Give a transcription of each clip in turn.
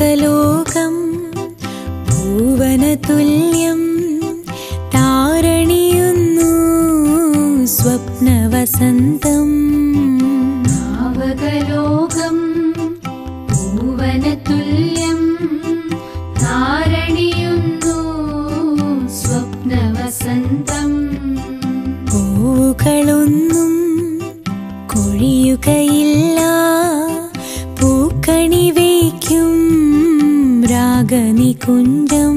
താവകലോകം ഭൂവനതുല്യം താരണിയുന്നു സ്വപ്നവസന്തം ഭാവകലോകം ഭൂവനതുല്യം താരണിയുന്നു സ്വപ്നവസന്തം പൂക്കളൊന്നും കൊഴിയുകയില്ല പൂക്കണി വയ്ക്കും രാഗനികുഞ്ചം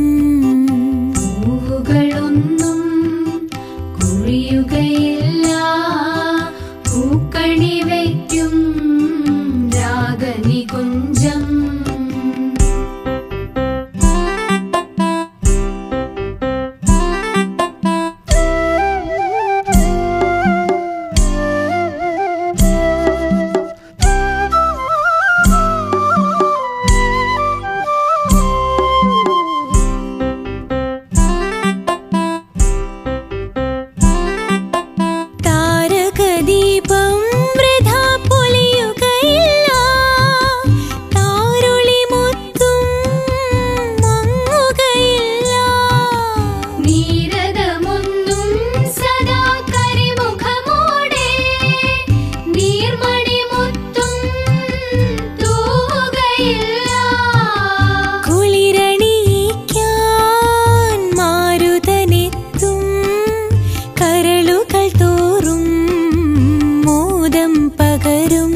പൂവുകളൊന്നും കുഴിയുകയില്ല പൂക്കണി വയ്ക്കും രാഗനികുഞ്ചം താരകദീപം വൃഥാ പൊലിയുകയില്ല താരുളി മുത്തും മങ്ങുകയില്ല നീരദമൊന്നും സദാ കരിമുഖമോടെ നീർമണി മുത്തും തൂവുകയില്ല കുളിരണിയിക്കാൻ മാരുതനെത്തും കരളുകൾ തോറും മോദം പകരും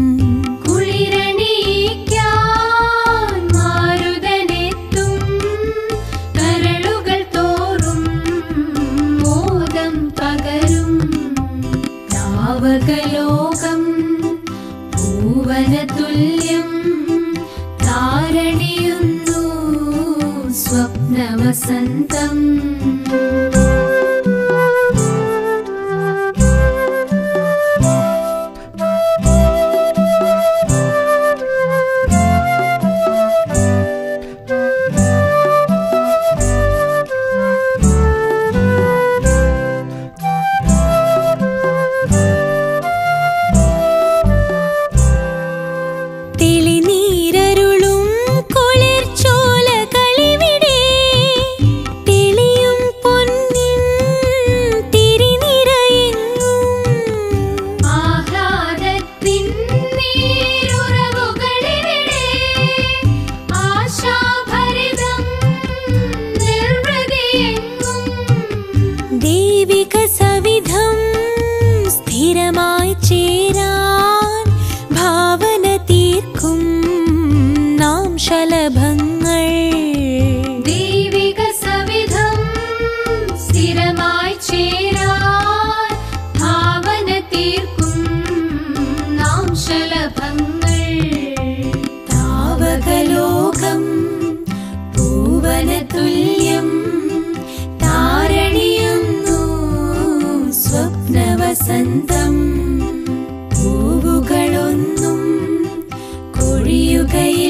കുളിരണിയിക്കാൻ മാരുതനെത്തും കരളുകൾ തോറും മോദം പകരും താവകലോകം ഭൂവനതുല്യം താരണിയുന്നു സ്വപ്നവസന്തം തെളിനീരരുളും കുളിർച്ചോലകളിവിടെ തെളിയും പൊന്നിൻ തിരിനിറയെങ്ങും ആഹ്ലാദത്തിൻ നീരുറവുകളിവിടെ ആശാഭരിതം നിർവൃതിയെങ്ങും ദൈവിക സവിധം സ്ഥിരമായി ചേരാൻ ഭാവന തീർക്കും നാം ശലഭങ്ങൾ ദൈവിക സവിധം സ്ഥിരമായി ചേരാൻ ഭാവന തീർക്കും നാം ശലഭങ്ങൾ താവകലോകം പൂവനതുല്യം താരണിയുന്നു സ്വപ്നവസന്തം പൂവുകളൊന്നും കൊഴിയുകയില്ല